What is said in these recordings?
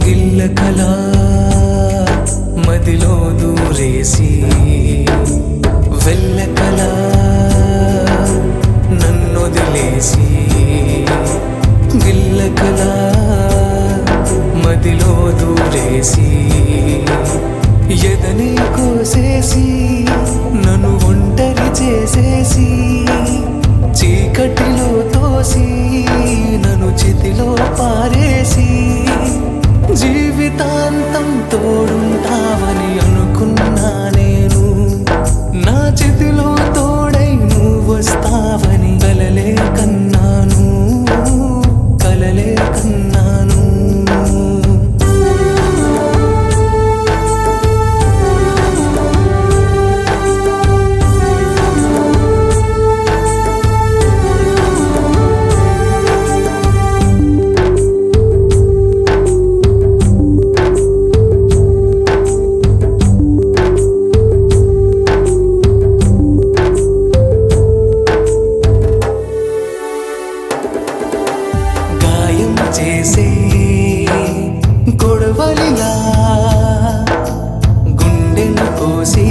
గిల్ల కళ మదిలో దూరేసి వెళ్ళ కళ నన్నొదిలేసి గిల్ల కళ మదిలో దూరేసి ఎదని కోసేసి నన్ను ఒంటరి చేసేసి చీకటిలో తోసి నన్ను చితిలో పారేసి జీవితాంతం తోడుంటావని అనుకున్నా నేను నా చేతిలో తోడై నువ్వు వస్తావని కలలే కన్నాను కలలే కన్నాను గాయం చేసే గొడవలిలా గుండెను కోసి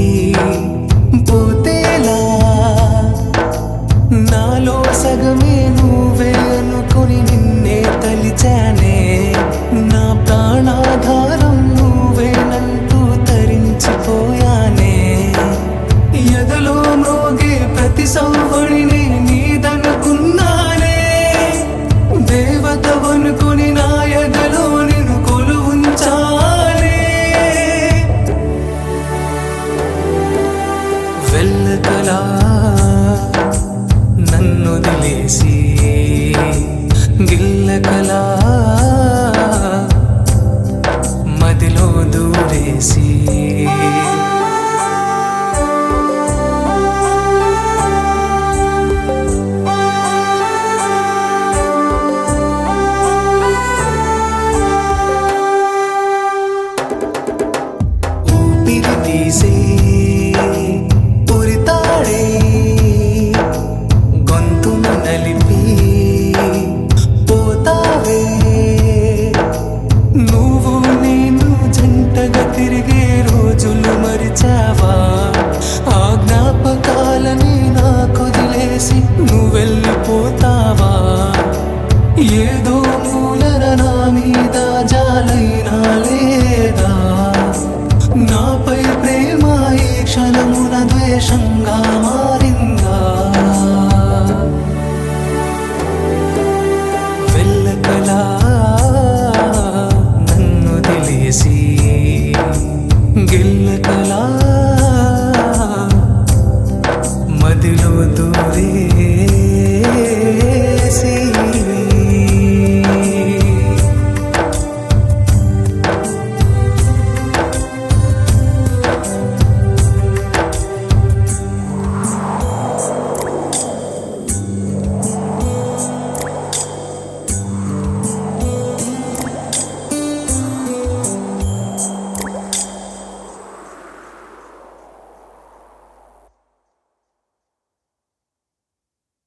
పోతేలా నాలో సగమే నువ్వే అనుకుని నిన్నే తలిచానే నా ప్రాణాధారం నువ్వేనంటూ తరించిపోయానే ఎదలో మ్రోగే ప్రతి సంవడిని నీదనుకున్నానే దేవతవనుకుని నా ఎదలో నిన్ను కొలువుంచానే వెళ్ళకలా నన్నొదిలేసి గిల్లకలా మదిలో దూరేసి ఊపిరి తీసే ఉరితాడే గొంతును నలిపి పోతావే నువ్వు నేను జంటగా తిరిగే రోజులు మరిచావా ఆ జ్ఞాపకాలని నాకొదిలేసి నువ్వు వెళ్ళిపోతావా ఏదో మూలన నా మీద జాలైనా